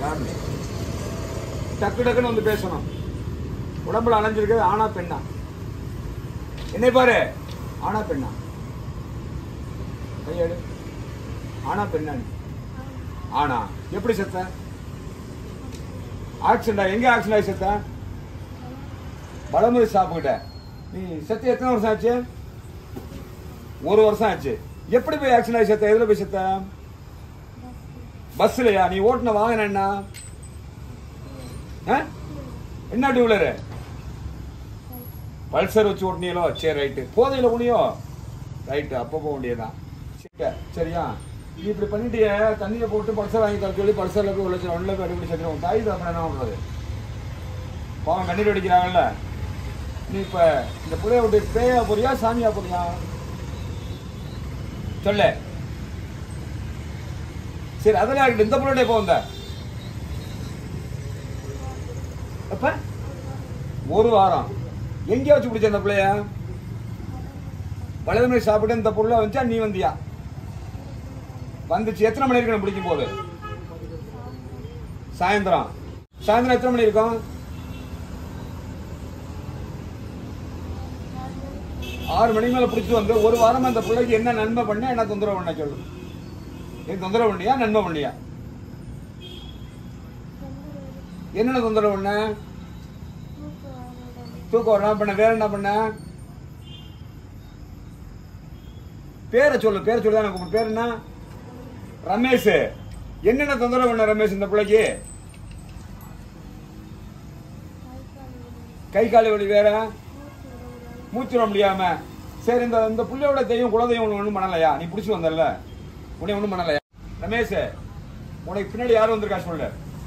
யாரு நீ? டக்கு டக்குன்னு வந்து பேசணும் உடம்புல அலைஞ்சிருக்கிறது ஆனா பெண்ணா என்னை பாரு ஆனா பெண்ணா கையெடு ஆனா பெண்ணா நீ ஆனா எப்படி செத்த ஆக்சிடென்ட் எங்க ஆக்சிடென்ட் ஆகி செத்த வளமுறை சாப்பிட்ட நீ செத்து எத்தனை வருஷம் ஆச்சு ஒரு வருஷம் ஆச்சு எப்படி போய் ஆக்சிடென்ட் ஆகி செத்த எதுல போய் செத்த பஸ்லயா நீ ஓட்டுன வாகனம் என்ன ஆ? என்ன டூலரு பல்சர் வச்சு ஓட்டுனீங்களோ சரி ரைட்டு போதையில உனியோ ரைட்டு அப்போ போக வேண்டியதுதான் சரி, சரியா நீ இப்படி பண்ணிட்டிய தண்ணியை போட்டு பல்சர் வாங்கி தர சொல்லி பல்சர்ல போய் உழைச்சு ஒன்றில் போய் அடிப்படி சேர்த்து தாய் தான் என்ன பண்றது பாவம் கண்ணீர் அடிக்கிறாங்கல்ல நீ இப்ப இந்த பிள்ளைய விட்டு பேயா போறியா சாமியா போறியா சொல்லு சரி அதெல்லாம் இருக்கட்டும் இந்த பிள்ளைய எப்போ வந்த அப்ப ஒரு வாரம் எங்க வச்சு பிடிச்ச அந்த பிள்ளைய வலது மணி சாப்பிட்டு இந்த புள்ள வந்துச்சா நீ வந்தியா வந்துச்சு எத்தனை மணி இருக்கு பிடிக்கும் போது சாயந்தரம் சாயந்தரம் எத்தனை மணி இருக்கும் ஆறு மணிக்கு மேல பிடிச்சு வந்து ஒரு வாரமா அந்த பிள்ளைக்கு என்ன நன்மை பண்ண என்ன தொந்தரவு பண்ண சொல்லு நீ தொந்தரவு பண்ணியா நன்மை பண்ணியா என்னென்ன தொந்தரவு பண்ண தூக்கம் வர பண்ண வேற என்ன பண்ண பேரை சொல்லு பேரை சொல்லு தான் கூப்பிடு பேர் என்ன ரமேஷ் என்னென்ன தொந்தரவு பண்ண ரமேஷ் இந்த பிள்ளைக்கு கை கால் வலி வேற மூச்சு விட முடியாம சரி இந்த இந்த புள்ளையோட தெய்வம் குலதெய்வம் ஒன்றும் பண்ணலையா நீ பிடிச்சி வந்தல்ல உன்னை ஒன்றும் பண்ணலையா ரமேஷ் உனக்கு பின்னாடி யாரும் வந்திருக்கா சொல்லு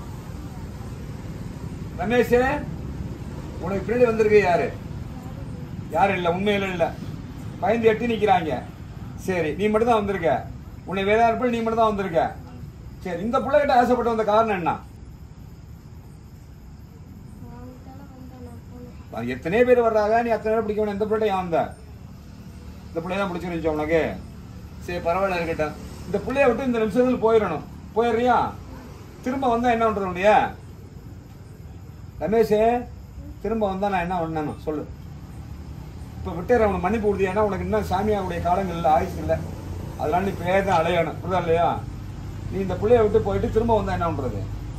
ரமேஷ் உனக்கு பின்னாடி வந்திருக்கு யாரு யாரும் இல்ல உண்மையில இல்ல பயந்து எட்டி நிக்கிறாங்க சரி நீ மட்டும் தான் வந்திருக்க உன்னை வேற யாரு நீ மட்டும் தான் வந்திருக்க சரி இந்த பிள்ளைகிட்ட ஆசைப்பட்டு வந்த காரணம் என்ன அது எத்தனை பேர் வர்றாங்க நீ அத்தனை பேர் பிடிக்க வேணும் எந்த பிள்ளை ஏன் வந்த இந்த பிள்ளைய தான் பிடிச்சிருந்துச்சு உனக்கு சரி பரவாயில்ல இருக்கட்டும் இந்த பிள்ளைய விட்டு இந்த நிமிஷத்துல போயிடணும் போயிடுறியா திரும்ப வந்தா என்ன பண்றது உன்னைய ரமேஷ் திரும்ப வந்தா நான் என்ன பண்ணணும் சொல்லு இப்ப விட்டுற உனக்கு மன்னிப்பு கொடுத்தியா உனக்கு இன்னும் சாமியாருடைய காலங்கள் இல்லை ஆயுசு இல்லை அதனால நீ பேர் அலையணும் புரியுதா இல்லையா நீ இந்த பிள்ளைய விட்டு போயிட்டு திரும்ப வந்தா என்ன பண்றது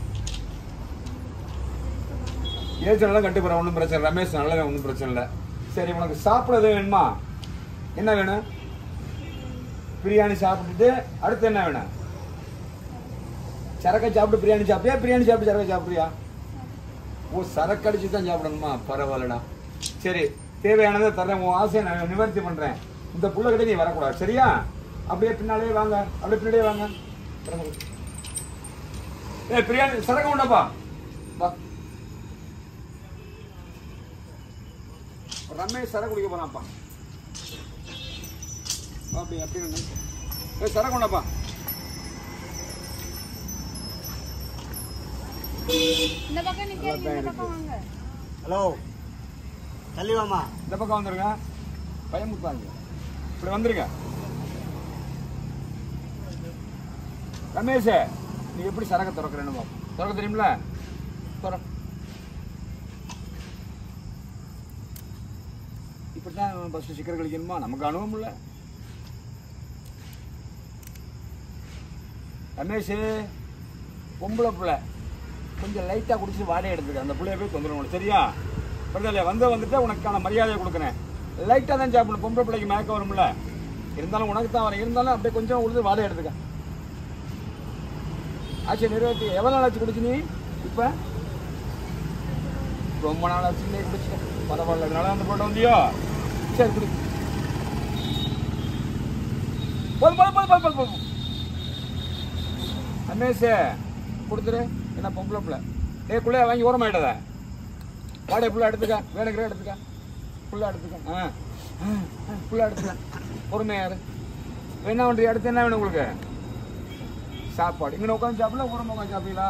ஏஜெல்லாம் கட்டுப்புற ஒன்றும் பிரச்சனை இல்லை. ரமேஷ் நல்ல ஒன்றும் பிரச்சனை இல்லை சரி உனக்கு சாப்பிட்றது வேணுமா என்ன வேணும் பிரியாணி சாப்பிட்டுட்டு அடுத்து என்ன வேணும் சரக்கை சாப்பிட்டு பிரியாணி சாப்பிட்டியா பிரியாணி சாப்பிட்டு சரக்கை சாப்பிட்றியா ஓ சரக்கு அடிச்சு தான் சாப்பிடணுமா பரவாயில்லடா சரி தேவையானதை தர்றேன் உன் ஆசையை நான் நிவர்த்தி பண்றேன் இந்த புள்ள கிட்ட நீ வரக்கூடாது சரியா அப்படியே பின்னாலே வாங்க அப்படியே பின்னாடியே வாங்க ஏ பிரியாணி சரக்கு உண்டப்பா வா ரமேஷ் சரக்கு குடிக்க போறான்ப்பா வா, அப்படி அப்படி நின்னு. ஏய் சரக்கு உண்டப்பா இந்த பக்கம் நிக்காதீங்க இந்த பக்கம் வாங்க ஹலோ தள்ளி வாமா இந்த பக்கம் வந்துருங்க பயமுத்தாங்க இப்படி வந்துருங்க ரமேஷ் நீ எப்படி சரக்கு திறக்கிறேன்னு பாப்போம் திறக்க தெரியுமில திற இப்படிதான் பஸ் சிக்கர் கழிக்கணுமா நமக்கு அனுபவம் இல்லை ரமேஷ் பொம்பளை பிள்ளை கொஞ்சம் லைட்டாக குடிச்சு வாடகை எடுத்துக்க அந்த பிள்ளைய போய் தொந்தரவு பண்ணு. சரியா புரிதல வந்து வந்துட்டு உனக்கான மரியாதையை கொடுக்குறேன் லைட்டாக தான் சாப்பிடணும் பொம்பளை பிள்ளைக்கு மயக்கம் வரும்ல இருந்தாலும் உனக்கு தான் வரும் இருந்தாலும் அப்படியே கொஞ்சம் உழுது வாடகை எடுத்துக்க ஆச்சு நிறைவேற்றி எவ்வளோ நாள் ஆச்சு குடிச்சு நீ இப்போ ரொம்ப நாள் ஆச்சு நீ குடிச்சிட்ட பரவாயில்ல அதனால அந்த போட்டு வந்தியோ சரி குடி போதும் போதும் போதும் போதும் போதும் ரமேஷ் கொடுத்துரு என்ன பொம்பளை பிள்ளை டேய் பிள்ளைய வாங்கி ஓரமாயிட்டத வாடகை புள்ள எடுத்துக்க வேணுங்கிற எடுத்துக்க புள்ள எடுத்துக்க ஆ ஆ, ஆ, புள்ள எடுத்துக்க பொறுமையா இரு என்ன பண்ணுறீங்க அடுத்து என்ன வேணும் உங்களுக்கு சாப்பாடு இங்கே உட்காந்து சாப்பிடல ஓரமாக உட்காந்து சாப்பிடலா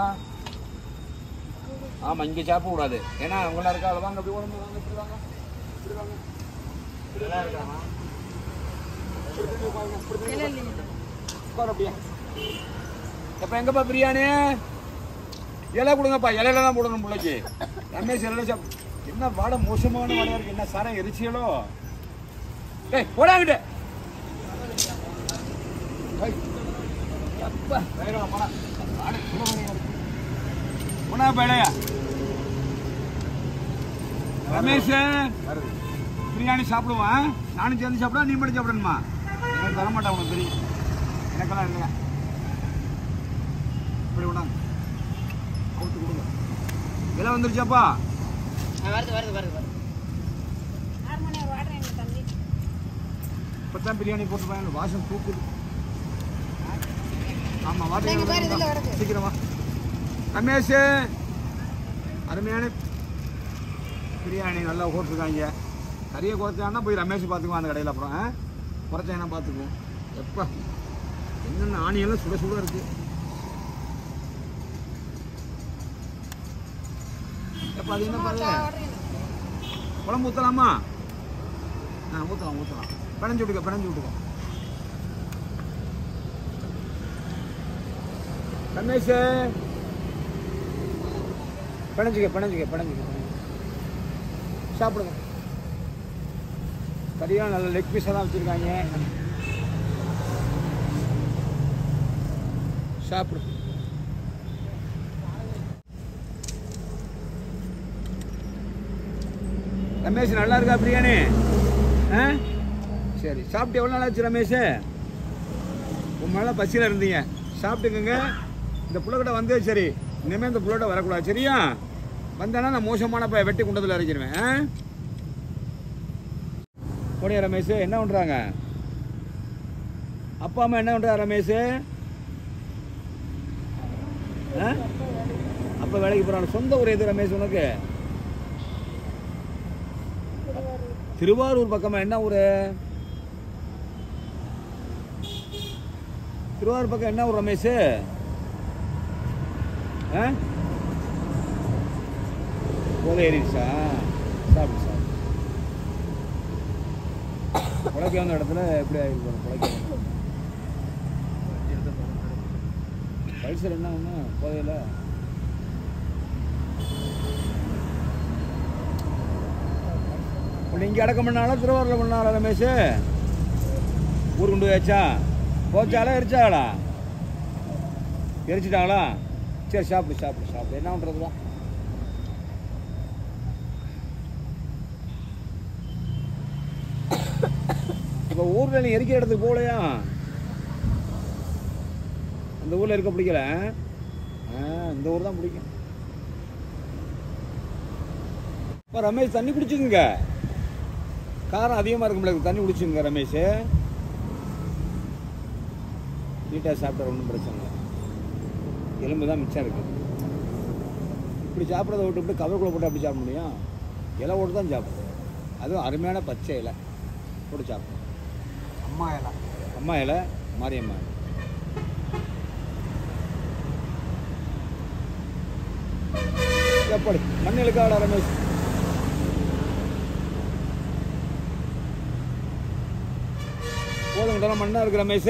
ஆமாம் இங்கே சாப்பிட கூடாது ஏன்னா உங்களா இருக்கா வாங்க அப்படி ஓரமாக வாங்க இப்படி வாங்க இப்படி வாங்க நல்லா இருக்காமா இப்படி திரும்பி உட்காருங்க, இப்படி திரும்பி இல்ல இல்லைங்க உட்காரு அப்படியே எப்ப எங்கப்பா பிரியாணி இலை கொடுங்கப்பா இலையில தான் போடணும் பிள்ளைக்கு ரமேஷ் இலையில சாப் என்ன வாடை மோசமான வாடையா இருக்கு என்ன சாரம் எரிச்சியலோ டேய் போடாங்கிட்டு அப்பா வேகம் போடா வாடை சுலபமா இருக்கு போனா பேடையா ரமேஷ் பிரியாணி சாப்பிடுவான் நானும் சேர்ந்து சாப்பிடுவா நீ மட்டும் சாப்பிடணுமா எனக்கு தர மாட்டேன் உனக்கு தெரியும் எனக்கெல்லாம் இல்லையா இப்படி விடாங்க கொடுத்து கொடுங்க விலை வந்துருச்சாப்பா வருது வருது வருது வருது ஆறு மணி ஒரு வாடுறேன் எங்க தம்பி இப்பதான் பிரியாணி போட்டுருப்பாங்க வாசம் தூக்குது ஆமா இங்க பாரு, இதுல வாட்டர் வருது. சீக்கிரமா ரமேஷ் அருமையான பிரியாணி நல்லா போட்டிருக்காங்க கறியை குறைச்சான்னா போய் ரமேஷ் பார்த்துக்குவோம் அந்த கடையில் அப்புறம் ஆ? குறைச்சாங்கன்னா பார்த்துக்குவோம் எப்பா என்னென்ன ஆணியெல்லாம் சுட சுட இருக்கு எப்பா அது என்ன பாரு குழம்பு ஊற்றலாமா ஆ ஊற்றலாம் ஊற்றலாம் பிணைஞ்சு விட்டுக்க பிணைஞ்சு விட்டுக்க ரமேஷ் பிணைஞ்சிக்க பிணைஞ்சிக்க பிணைஞ்சிக்க சாப்பிடுங்க கறியாக நல்ல லெக் பீஸாக தான் வச்சுருக்காங்க சாப்பிடு ரமேஷ் நல்லா இருக்கா பிரியாணி ஆ சரி சாப்பிட்டு எவ்வளோ நாள் ஆச்சு ரமேஷ் உன் மேலே பசியில் இருந்தீங்க சாப்பிட்டுக்குங்க இந்த புள்ளக்கிட்ட வந்து சரி இனிமேல் இந்த புள்ளோட வரக்கூடாது சரியா வந்தானா நான் மோசமான ப வெட்டி குண்டத்தில் இறக்கிடுவேன் ஆ போனியா ரமேஷ் என்ன பண்ணுறாங்க அப்பா அம்மா என்ன பண்ணுறா ரமேஷ் ஆ அப்பா வேலைக்கு போகிறாங்க சொந்த ஊர் எது ரமேஷ் உனக்கு திருவாரூர் பக்கமா என்ன ஊரு திருவாரூர் பக்கம் என்ன ஊர் ரமேஷ் ஆ போதை ஏறிடுச்சா சாப்பிடு சாப்பிடு புழைக்க வந்த இடத்துல எப்படி ஆகிருக்கும் புழைக்க பைசல் என்ன ஒன்று போதையில் இப்போ இங்கே அடக்கம் பண்ணாலும் திருவாரூரில் பண்ணாரா ரமேஷ் ஊர் கொண்டு போயாச்சா போச்சாலா எரிச்சாங்களா எரிச்சிட்டாங்களா சரி சாப்பிடு சாப்பிடு சாப்பிடு என்ன பண்ணுறதுலாம் இப்போ ஊரில் நீ எரிக்கிற இடத்துக்கு போகலையா அந்த ஊரில் இருக்க பிடிக்கல ஆ இந்த ஊர் தான் பிடிக்கும் இப்போ ரமேஷ் தண்ணி குடிச்சுங்க காரம் அதிகமாக இருக்கும் தண்ணி குடிச்சுங்க ரமேஷ் நீட்டாக சாப்பிட்டா ஒன்றும் பிரச்சனை இல்லை எலும்பு தான் மிச்சம் இருக்குது இப்படி சாப்பிட்றத விட்டு விட்டு கவருக்குள்ளே போட்டு அப்படி சாப்பிட முடியும் இலை போட்டு தான் சாப்பிடும் அதுவும் அருமையான பச்சை இலை போட்டு சாப்பிடும் அம்மா இலை அம்மா இலை மாரியம்மா இலை. எப்படி மண்ணிலுக்காடா ரமேஷ் போதும் இதெல்லாம் மண்ணா இருக்கு ரமேஷ்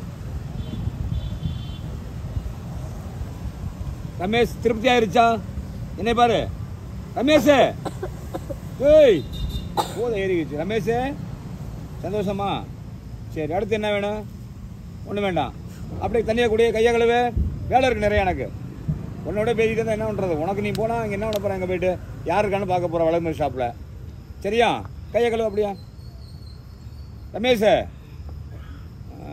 ரமேஷ் திருப்தி ஆயிருச்சா என்னை பாரு ரமேஷ் ஏய் போதும் ஏறிக்கிச்சு ரமேஷ் சந்தோஷமா சரி அடுத்து என்ன வேணும் ஒன்றும் வேண்டாம் அப்படியே தண்ணியை கூடிய கையை கழுவு வேலை இருக்கு நிறைய எனக்கு உன்னோட பேசிட்டு இருந்தா என்ன பண்ணுறது உனக்கு நீ போனால் அங்கே என்ன பண்ண போகிற அங்கே போயிட்டு யார் இருக்கான்னு பார்க்க போகிற வளர்மதி ஷாப்பில் சரியா கையை கழுவு அப்படியா ரமேஷ் ஆ.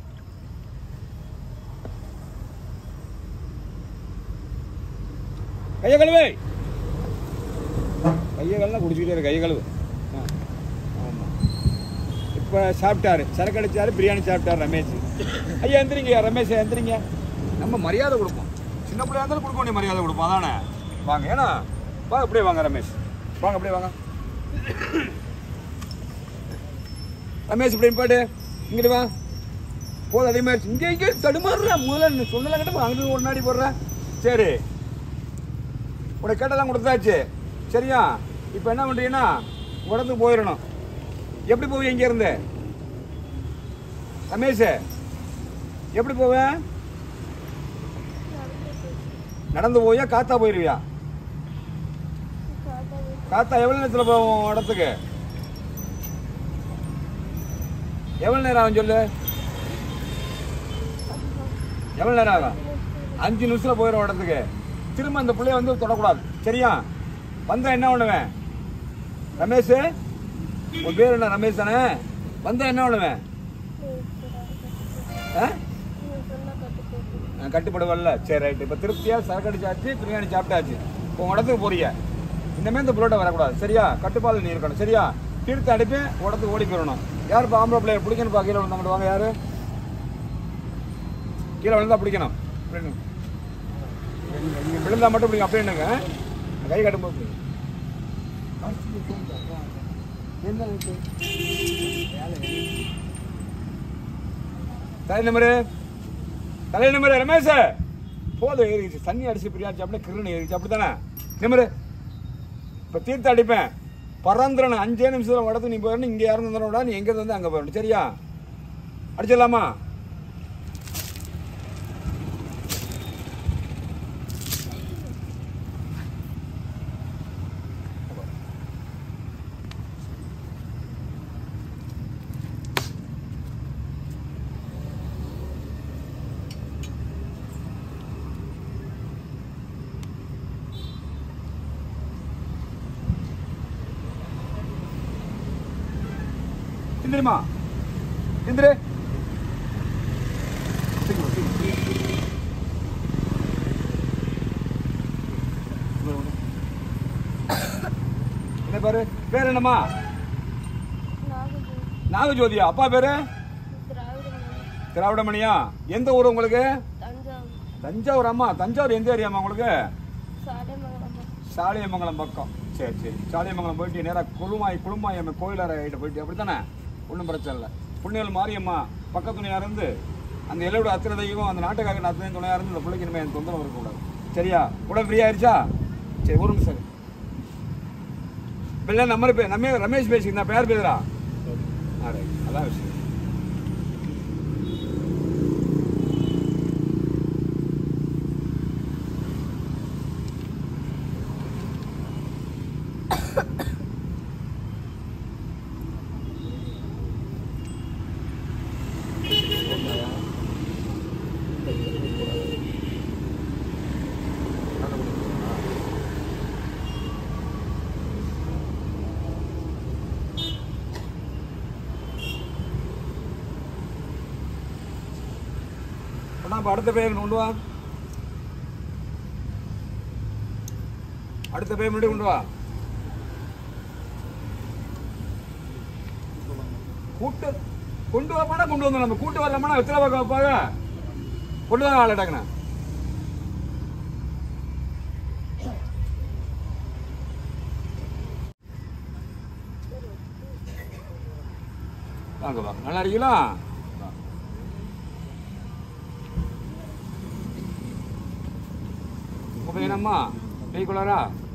கையை கழுவு கையை கழுவுனா குடிச்சிக்கிட்டே இரு கையை கழுவு ஆ ஆமாம் இப்போ சாப்பிட்டாரு சரக்கு அடிச்சாரு பிரியாணி சாப்பிட்டாரு ரமேஷ் ஐயா எந்திரிங்க ரமேஷ் எந்திரிங்க நம்ம மரியாதை கொடுப்போம் சின்ன பிள்ளையா இருந்தாலும் கொடுக்க வேண்டிய மரியாதை கொடுப்போம் அதானே வாங்க ஏன்னா வாங்க அப்படியே வாங்க ரமேஷ் வாங்க அப்படியே வாங்க ரமேஷ் இப்படி பாட்டு இங்கிட்டு வா போதும் அதே மாதிரி இங்கே இங்கே தடுமாறுற முதல்ல சொன்னலாம் கிட்ட அங்கிட்டு ஒரு நாடி போடுற சரி உனக்கு கேட்டதெல்லாம் கொடுத்தாச்சு சரியா இப்போ என்ன பண்ணுறீங்கன்னா உடம்பு போயிடணும் எப்படி போவீங்க இங்க இருந்து ரமேஷ் எப்படி போவேன் நடந்து போயா காத்தா போயிருவியா காத்தா எவ்வளவு நேரத்துல போவோம் உன் இடத்துக்கு எவ்வளவு நேரம் ஆகும் சொல்லு எவ்வளவு நேரம் ஆகும் அஞ்சு நிமிஷத்துல போயிடும் இடத்துக்கு திரும்ப அந்த பிள்ளைய வந்து தொடக்கூடாது சரியா வந்தா என்ன பண்ணுவேன் ரமேஷ் உன் பேர் என்ன ரமேஷ் தானே வந்தா என்ன பண்ணுவேன் ஆ? ஆ, கட்டுப்படுவல்ல சரி ரைட் இப்போ திருப்தியா சரக்கு அடிச்சாச்சு பிரியாணி சாப்பிட்டாச்சு உன் இடத்துக்கு போறீங்க இனிமே இந்த புல்லட்டை வரக்கூடாது சரியா கட்டுப்பாடு நீ இருக்கணும் சரியா தீர்த்து அடிப்பேன் இடத்துக்கு ஓடி போயிடணும் யார் இப்போ ஆம்பளை பிள்ளைய பிடிக்கணும் பா கீழே விழுந்தா மட்டும் வாங்க யாரு கீழே விழுந்தா பிடிக்கணும் அப்படின்னு. விழுந்தா மட்டும் பிடிக்கும் அப்படியே என்னங்க கை கட்டும்போது பிடிக்கும். என்ன இருக்கு? தலை நம்பரு தலை நம்பரு ரமேஷ் போதும் ஏறிச்சு தண்ணி அடிச்சு பிரியாச்சு அப்படியே கிருன்னு ஏறிச்சு அப்படித்தானே நம்பரு இப்போ தீர்த்து அடிப்பேன் பரந்திரன் அஞ்சே நிமிஷத்தில் இடத்துக்கு நீ போயிடணும் இங்கே யாரும் வந்துடா நீ எங்க இருந்து அங்கே போயிடணும் சரியா அடிச்சிடலாமா எந்திரிமா எந்திரு சீக்கிரம், சீக்கிரம். என்ன பேரு பேர் என்னம்மா நாகஜோதியா அப்பா பேரு திராவிடமணியா எந்த ஊர் உங்களுக்கு தஞ்சாவூர் அம்மா தஞ்சாவூர் எந்த ஏரியாம்மா உங்களுக்கு சாலியமங்கலம் பக்கம் சரி சரி சாலியமங்கலம் போயிட்டு நேராக குழுமாய் குழுமாய் அம்மன் கோயிலார கிட்ட போயிட்டு அப்படித்தானே ஒன்றும் பிரச்சனை இல்லை புண்ணியல் மாரியம்மா பக்கத்து துணையாக இருந்து அந்த எல்லோட அத்தனை தெய்வம் அந்த நாட்டுக்காக அத்தனை துணையாக இருந்து இந்த பிள்ளைக்கு இனிமேல் எனக்கு தொந்தரவு இருக்கக்கூடாது சரியா உடம்பு ஃப்ரீ ஆயிருச்சா சரி ஒரு நிமிஷம் பிள்ளை நம்ம பே நம்ம ரமேஷ் பேசிக்கிறேன் பேர் பேசுறா ஆ ரைட் அதான் விஷயம் அண்ணா அப்ப அடுத்த பேர் கொண்டு வா அடுத்த பேர் முன்னாடி கொண்டு வா கூட்டு கொண்டு வாப்பானா கொண்டு வந்தோம் நம்ம கூட்டு வரலாமா எத்தனை பக்கம் வைப்பாங்க கொண்டு வாங்க ஆள் டக்குன வாங்க வாங்க நல்லா இருக்கீங்களா உங்க பையனம்மா பேய்க்குள்ளாரா